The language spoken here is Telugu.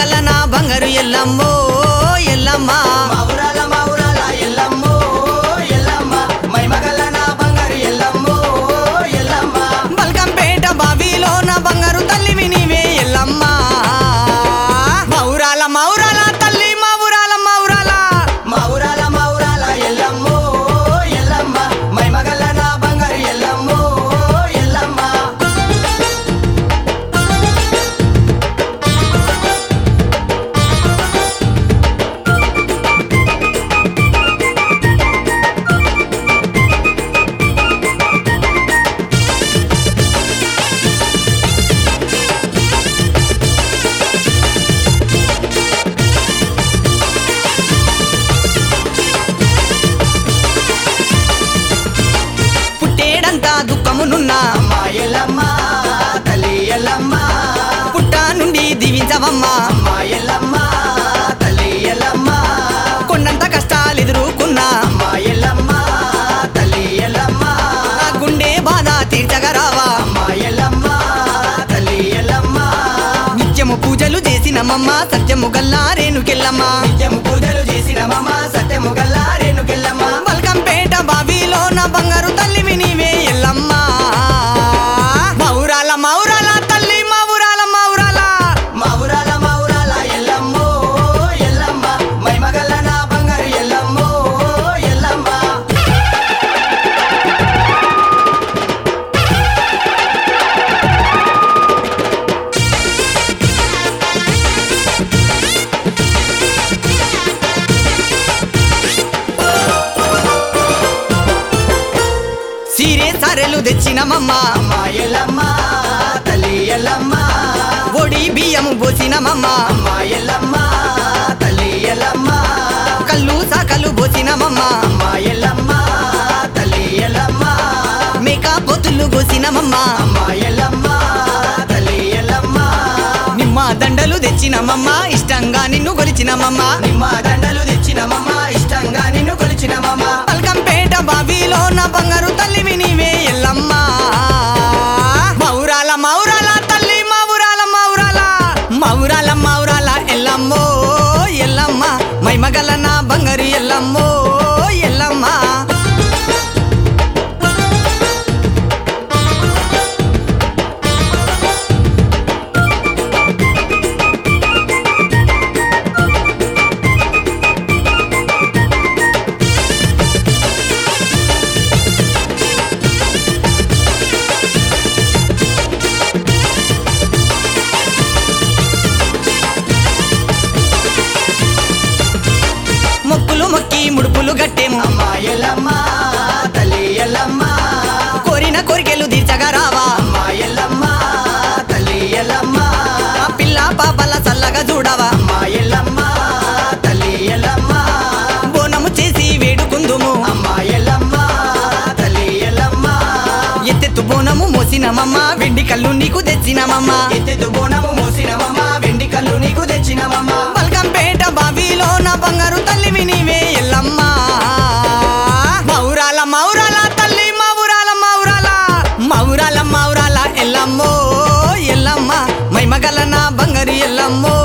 మైమగల నా బంగారు ఎల్లమ్మో ఎల్లమ్మ మౌరాల మౌరాల ఎల్లమ్మో ఎల్లమ్మ మైమగల్ల నా బంగారు ఎల్లమ్మో ఎల్లమ్మ బల్కంపేట బావిలో నా బంగారు తల్లివి నీవే ఎల్లమ్మ మౌరాల మౌరాల తల్లి మౌరాల మౌరాల మౌరాల మౌరాల ఎల్లమ్మో ఎల్లమ్మ మైమగల్ల నా బంగారు ఎల్లమ్మో ఎల్లమ్మ పుట్టేడంతా దుఃఖమునున్నా అమ్మ ఎల్లమ్మ తల్లి ఎల్లమ్మ పుట్ట నుండి దీవించవమ్మా అమ్మ ఎల్లమ్మ తల్లి ఎల్లమ్మ కొండంత కష్టాలు ఎదుర్కొన్నా అమ్మ ఎల్లమ్మ తల్లి ఎల్లమ్మ నా గుండె బాధ తీర్చగరావా అమ్మ ఎల్లమ్మ తల్లి ఎల్లమ్మ నిత్యము పూజలు చేసినమమ్మ సత్యము గల్లా రేణుకెళ్ళమ్మ నిత్యము పూజలు చేసిన మమ్మ సత్యము గల్లా రేణుకెల్లమ్మ బల్కంపేట బావిలో నా బంగారు తల్లివి నీవే ఎల్లమ్మ మౌరాల మౌరాల తల్లి మౌరాల మౌరాల మౌరాల మౌరాల ఎల్లమ్మో ఎల్లమ్మ మైమగల్ల నా బంగారు ఎల్లమ్మో ఎల్లమ్మ సీరే సారెలు తెచ్చినమమ్మ అమ్మ ఎల్లమ్మ తల్లి ఎల్లమ్మ ఒడి బియ్యము పోసినమమ్మ అమ్మ ఎల్లమ్మ తల్లి ఎల్లమ్మ కళ్ళు సాకలు పోసినమమ్మ అమ్మ ఎల్లమ్మ తల్లి ఎల్లమ్మ మేక పొతులు పోసినమమ్మ అమ్మ ఎల్లమ్మ తల్లి ఎల్లమ్మ నిమ్మ దండలు తెచ్చినమమ్మ ఇష్టంగా నిన్ను కొలిచినమమ్మ నిమ్మ దండలు తెచ్చిన మమ్మ ఇష్టంగా నిన్ను కొలిచిన మమ్మ పల్కంపేట బావిలో నా బంగారు తల్లివి నీవే ఎల్లమ్మ మౌరాల మౌరాల తల్లి మౌరాల మౌరాల మౌరాల మౌరాల ఎల్లమ్మో ఎల్లమ్మ మైమగల నా బంగారు ఎల్లమ్మో ఎల్లమ్మ మొక్కులు మొక్కి ముడుపులు గట్టేము అమ్మ ఎల్లమ్మ తల్లి ఎల్లమ్మ కోరిన కోరికలు తీర్చగా రావా అమ్మ ఎల్లమ్మ తల్లి ఎల్లమ్మ ఆ పిల్ల పాపల చల్లగా చూడవా అమ్మ ఎల్లమ్మ తల్లి ఎల్లమ్మ బోనము చేసి వేడుకుందుము అమ్మ ఎల్లమ్మ తల్లి ఎల్లమ్మ ఎత్తెత్తు బోనము మోసినమమ్మ వెండి కళ్ళు నీకు తెచ్చినమమ్మ ఎత్తెత్తు బోనము మోసినవమ్మ వెండి కళ్ళు నీకు తెచ్చినవమ్మ బల్కంపేట బావిలో నా బంగారు తల్లివి నీవే ఎల్లమ్మ మౌరాల మౌరాల తల్లి మౌరాల మౌరాల మౌరాల మౌరాల ఎల్లమ్మో ఎల్లమ్మ మైమగల నా బంగారు ఎల్లమ్మో